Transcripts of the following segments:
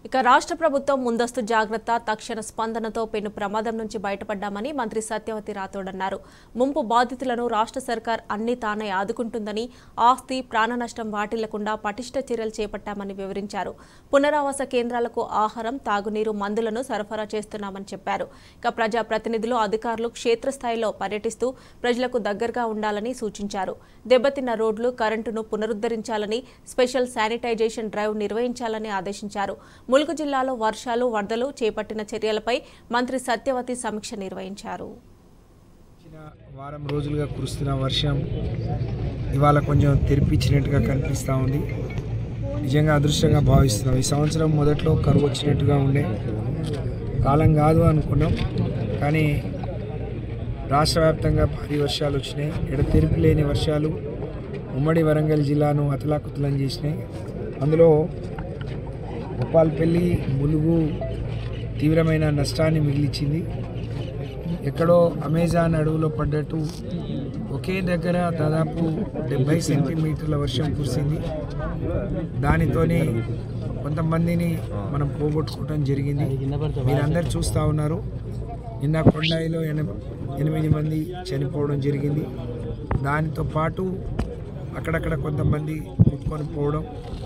ఇక రాష్ట్ర ప్రభుత్వం ముందస్తు జాగ్రత్త తక్షణ స్పందనతో పెను ప్రమాదం నుంచి బయటపడ్డామని మంత్రి సత్యవతి రాథోడ్ అన్నారు ముంపు బాధితులను రాష్ట్ర సర్కార్ అన్ని తానే ఆదుకుంటుందని ఆస్తి ప్రాణ నష్టం వాటిల్లకుండా పటిష్ట చర్యలు చేపట్టామని వివరించారు పునరావాస కేంద్రాలకు ఆహారం తాగునీరు మందులను సరఫరా చేస్తున్నామని చెప్పారు ఇక ప్రజా ప్రతినిధులు అధికారులు క్షేత్రస్థాయిలో పర్యటిస్తూ ప్రజలకు దగ్గరగా ఉండాలని సూచించారు దెబ్బతిన్న రోడ్లు కరెంటును పునరుద్ధరించాలని స్పెషల్ శానిటైజేషన్ డ్రైవ్ నిర్వహించాలని ఆదేశించారు ములుగు జిల్లాలో వర్షాలు వరదలు చేపట్టిన చర్యలపై మంత్రి సత్యవతి సమీక్ష నిర్వహించారు వచ్చిన వారం రోజులుగా కురుస్తున్న వర్షం ఇవాళ కొంచెం తెరిపించినట్టుగా కనిపిస్తూ ఉంది నిజంగా అదృష్టంగా భావిస్తున్నాం ఈ సంవత్సరం మొదట్లో కరువు వచ్చినట్టుగా ఉండే కాలం కాదు అనుకున్నాం కానీ రాష్ట్ర వ్యాప్తంగా భారీ వర్షాలు వచ్చినాయి ఎడతెరిపి లేని వర్షాలు ఉమ్మడి వరంగల్ జిల్లాను అతలాకుతలం చేసినాయి అందులో గోపాల్పల్లి ములుగు తీవ్రమైన నష్టాన్ని మిగిలిచింది ఎక్కడో అమెజాన్ అడవులో పడ్డట్టు ఒకే దగ్గర దాదాపు డెబ్బై సెంటీమీటర్ల వర్షం కురిసింది దానితోనే కొంతమందిని మనం పోగొట్టుకోవడం జరిగింది మీరందరు చూస్తూ ఉన్నారు నిన్న కొండాయిలో ఎన- ఎనిమిది మంది చనిపోవడం జరిగింది దానితో పాటు అక్కడక్కడ కొంతమంది కొట్టుకొని పోవడం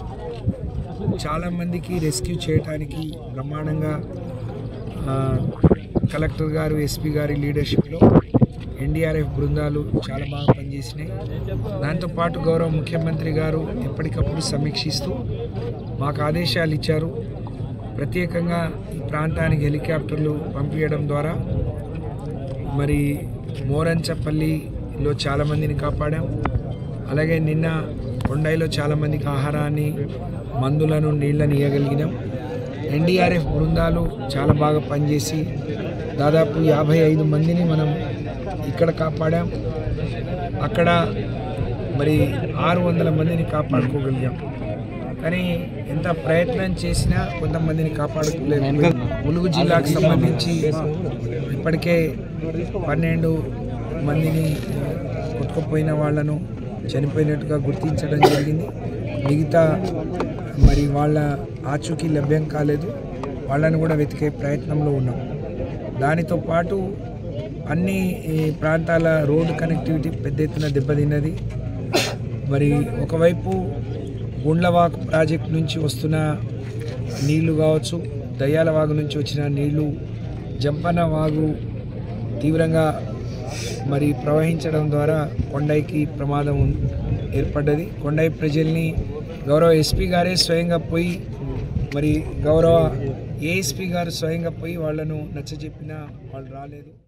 చాలామందికి రెస్క్యూ చేయడానికి బ్రహ్మాండంగా ఆ, కలెక్టర్ గారు ఎస్పీ గారి లీడర్షిప్లో ఎన్డీఆర్ఎఫ్ బృందాలు చాలా బాగా పనిచేసినాయి దాంతోపాటు గౌరవ ముఖ్యమంత్రి గారు ఎప్పటికప్పుడు సమీక్షిస్తూ మాకు ఆదేశాలు ఇచ్చారు ప్రత్యేకంగా ఈ ప్రాంతానికి హెలికాప్టర్లు పంపించడం ద్వారా మరి మోరంచపల్లిలో చాలామందిని కాపాడాం అలాగే నిన్న కొండాయిలో చాలామందికి ఆహారాన్ని మందులను నీళ్ళని ఇవ్వగలిగినాం ఎన్డీఆర్ఎఫ్ బృందాలు చాలా బాగా పనిచేసి దాదాపు యాభై ఐదు మందిని మనం ఇక్కడ కాపాడాం అక్కడ మరి ఆరు వందల మందిని కాపాడుకోగలిగాం కానీ ఎంత ప్రయత్నం చేసినా కొంతమందిని కాపాడుకోలేదు ములుగు జిల్లాకు సంబంధించి ఇప్పటికే పన్నెండు మందిని కొట్టుకుపోయిన వాళ్ళను చనిపోయినట్టుగా గుర్తించడం జరిగింది మిగతా మరి వాళ్ళ ఆచూకీ లభ్యం కాలేదు వాళ్ళని కూడా వెతికే ప్రయత్నంలో ఉన్నాం దానితో పాటు అన్ని ఈ ప్రాంతాల రోడ్డు కనెక్టివిటీ పెద్ద ఎత్తున దెబ్బతిన్నది మరి ఒకవైపు గుండ్లవాకు ప్రాజెక్ట్ నుంచి వస్తున్న నీళ్లు కావచ్చు దయ్యాల వాగు నుంచి వచ్చిన నీళ్లు జంపన్న వాగు తీవ్రంగా మరి ప్రవహించడం ద్వారా కొండైకి ప్రమాదం ఏర్పడ్డది కొండై ప్రజల్ని గౌరవ ఎస్పీ గారే స్వయంగా పోయి మరి గౌరవ ఏఎస్పీ గారు స్వయంగా పోయి వాళ్ళను నచ్చజెప్పినా వాళ్ళు రాలేదు